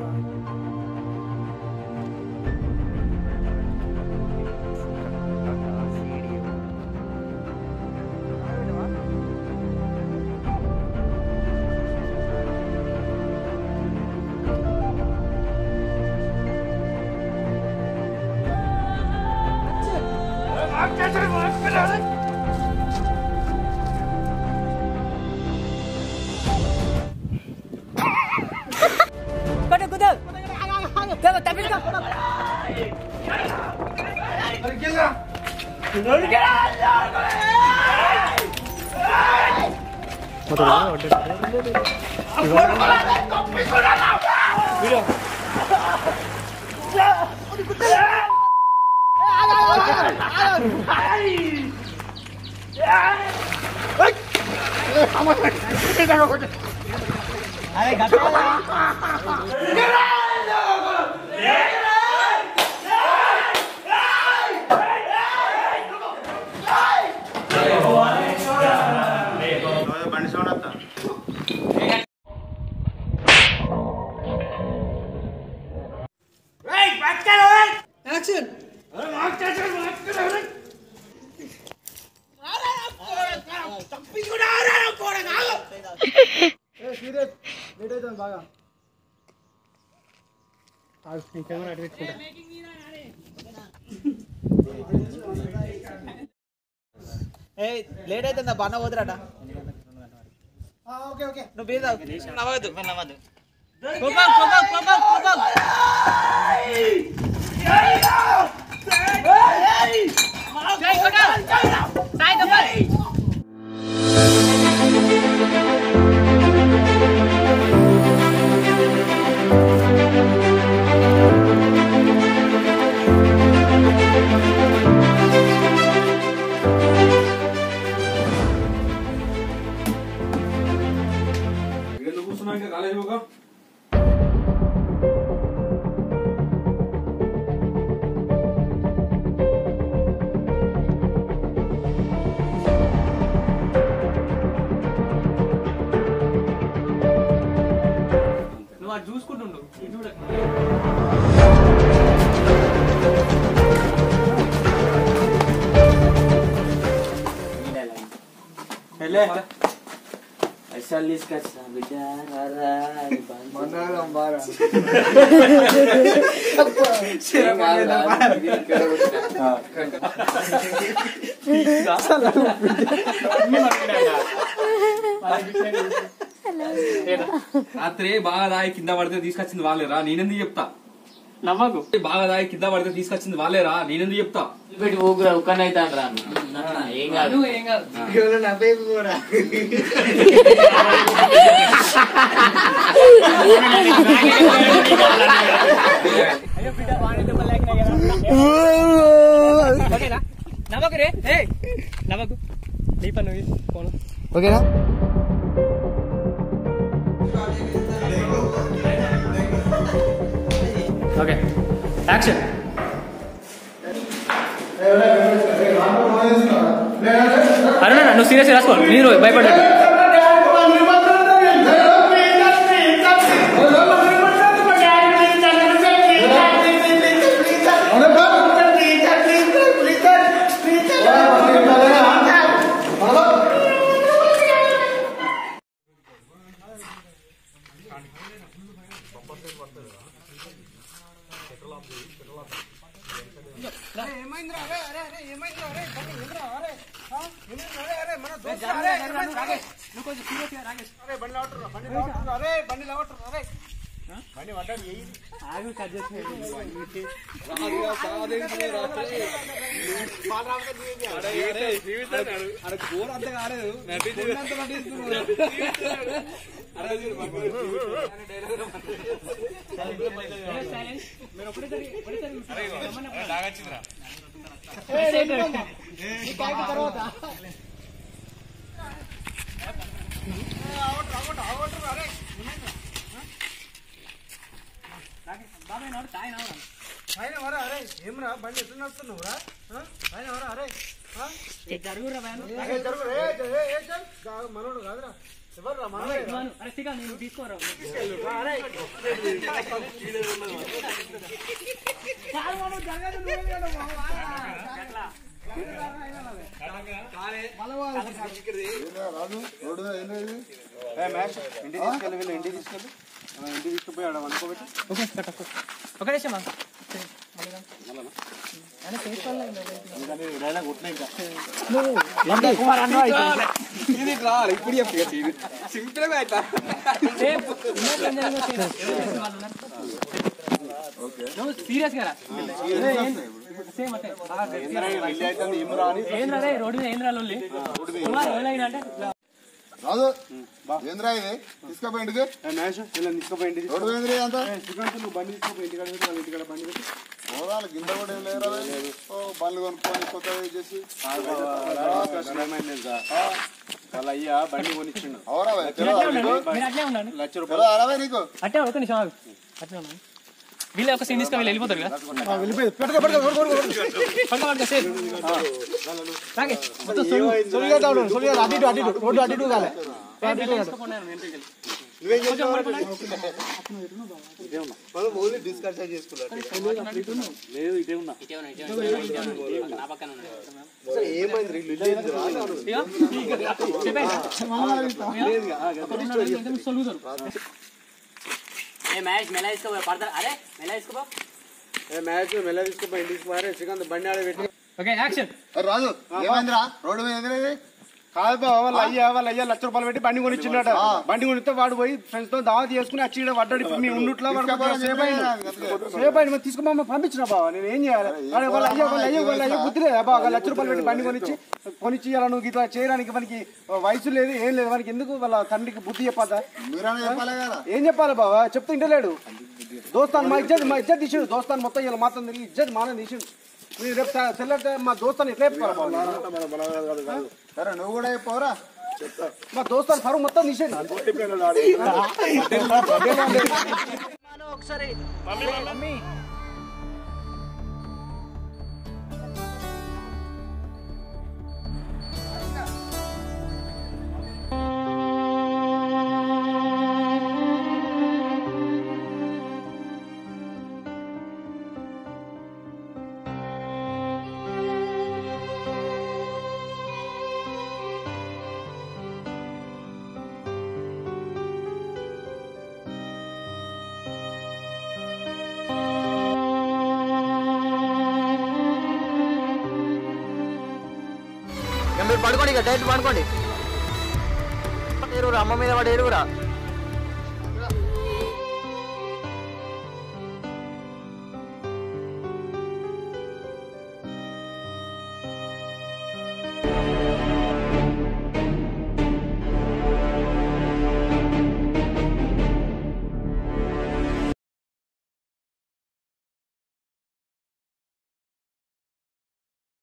కొట్టు కుదవ్ తప్పించుకో బండి సౌండ్ వస్తా యాక్షన్ సీరియస్ లేట్ అవుతుంది బాగా కెమెరా అటు పెట్టుకుంటా ఏ లేట్ అవుతుందా బాగా పోతురాట ఓకే ఓకే నువ్వు బీద నవ్వద్దు నవ్వద్దు కోపం కోపం కోపం కోపం జై కొట్టు సాయి కపల్ ఎందుకు కూర్చున్నావు ఇంకా కాలేజీ పోక నువ్వు అది చూసుకుంటుండు ఇది చూడ పైసలు తీసుకొచ్చిన బిడ్డ రారా అని బాగా మంగళం బాగా ఏం కాదు రా, ఇది ఇక్కడ కూర్చున్నా. రాత్రి బాగా దాయి కింద పడితే తీసుకొచ్చింది వాళ్ళేరా నేనెందుకు చెప్తా నవ్వకు బాగా దాయి కింద పడితే తీసుకొచ్చింది వాళ్ళేరా నేనెందుకు చెప్తా పెట్టి ఊగురా ఉక్కన అవుతాను రా అన్న. ఏం కాదు ఏం కాదు ఎవరో నా పేరు కూడా ఓకేనా నవ్వకు రే ఏ నవ్వకు నీ పని నువ్వు ఫోన్ ఓకేనా ఓకే యాక్షన్ అరుణ నువ్వు సీరియస్ రాసుకో మీరు భయపడ్డాడు ఆయన వరా అరే ఏమరా బండి ఎట్లా నడుస్తున్నావు రా ఆయన వరా అరే జరుగురా భయాను. మనోడు కాదురా ఎవర్రా భయాను. అరే శ్రీకాంత్ నువ్వు తీసుకోరా రాజు రోడ్డు మీద ఏంది ఇది? ఏ మ్యాచ్ ఇంటికి తీసుకెళ్ళి వీళ్ళు ఇంటికి తీసుకెళ్ళి ఆ, ఇంటికి తీసుకుపోయి ఆడ వండుకోబెట్టి ఓకే కట్ ఒక్క ఒక నిమిషం ఆగు. ఆయన చేసుకోవాలి ఇంకా డైలాగ్ కొట్టినా ఇంకా ఇది రావాలి ఇప్పుడు చెప్పు సింపుల్ గా అవుతా సేమ్ ఇమేజ్ ఏం జరిగిందో సేమ్. ఎవరు వాళ్ళు ఉన్నారు? నువ్వు సీరియస్ గా రా. సేమ్ అంటే బాగా గట్టిగా రా. పెళ్లి అవుతుంది ఇమ్రా అని ఏంద్రా రే రోడ్డు మీద ఏంద్రా లొల్లి కుమార్ ఎవరైనా అంటే రాజు ఏంద్రా ఇది తీసుకుపోయి ఇంటికి మ్యాచ్ వీళ్ళని తీసుకుపోయి ఇంటికి రోడ్డు మీద ఏంద్రా అంతా శ్రీకాంత్ నువ్వు బండి తీసుకుపోయి ఇంటికాడ పెట్టి వాళ్ళ ఇంటికాడ బండి పెట్టి పోదాలు గింద కూడా ఏం లేరా ఓ బండ్లు కొనుక్కొని కొత్తగా చేసి వాళ్ళ అయ్యా బండి కొనిచ్చిండు అవరా భయ్, మీరు తెలియదా అట్లే నీకు? ఉండండి మీరు అట్లే ఉండండి లక్ష రూపాయలు తెలియదా అరవై నీకు అట్టే ఒక నిమిషం ఆగు అట్లే ఉండండి వీళ్ళే ఒక సీన్ తీసుకొని వీళ్ళు వెళ్ళిపోతారు కదా పడుకో పడుకో సేఫ్ తాగే మొత్తం సొల్లు. కొంచెం పడుకోండి. ఓన్లీ డిస్కషన్ చేసుకున్నారు లేదు ఇటే ఉన్నా ఇగో. చెప్పేయ్. ఒక రెండు నిమిషాలు ఇంకా మీకు సొల్లుగుతారు. ఏ మ్యాచ్ మెల్ల తీసుకో పడతా అరే మెల్ల తీసుకోపో మ్యాచ్ మెల్ల తీసుకుపోయి ఇంటికి తీసుకుపోయారు శ్రీకాంత్ బండి ఆడ పెట్టి ఓకే యాక్షన్ రాజు ఏమైందిరా రోడ్డు మీద ఏందిరా ఇది కాదు బావ వాళ్ళ అయ్యా వాళ్ళ అయ్యా లక్ష రూపాయలు పెట్టి బండి కొనిచ్చిండట బండి కొనిస్తే వాడు పోయి ఫ్రెండ్స్ తో దావా చేసుకుని వచ్చి ఈడ పడ్డాడు ఇప్పుడు మీ ఉన్నట్లో వాడు కొద్దిగా సేపు అయింది సేపు అయింది మరి తీసుకుమా పంపించిన బావ నేను ఏం చేయాలి వాడు వాళ్ళ అయ్యా వాళ్ళ అయ్యా వాళ్ళ అయ్యా బుద్ధి లేదా బావ లక్ష రూపాయలు పెట్టి బండి కొనిచ్చి కొనిచ్చి ఇలా నువ్వు ఇట్లా చేయడానికి మనకి వయసు లేదు ఏం లేదు మనకి ఎందుకు వాళ్ళ తండ్రికి బుద్ధి చెప్పదా మీరైనా చెప్పాలి కదా ఏం చెప్పాలి బావా చెప్తే ఇంటలేడు దోస్తాను మా ఇజ్జత్ మా ఇజ్జత్ తీసిండు దోస్తాను మొత్తం ఇలా మాత్రం తిరిగి ఇజ్జత్ మానం తీసిండు మీరు రేపు తెల్లతే మా దోస్తాను ఎట్లా చెప్పుకోవాలి బావ? సరే నువ్వు కూడా చెప్పవరా మా దోస్తాను పరువు మొత్తం తీసేయండి మీరు పడుకోండి ఇక డైరెక్ట్ పడుకోండి ఏరువురా అమ్మ మీద వాడు ఏరువురా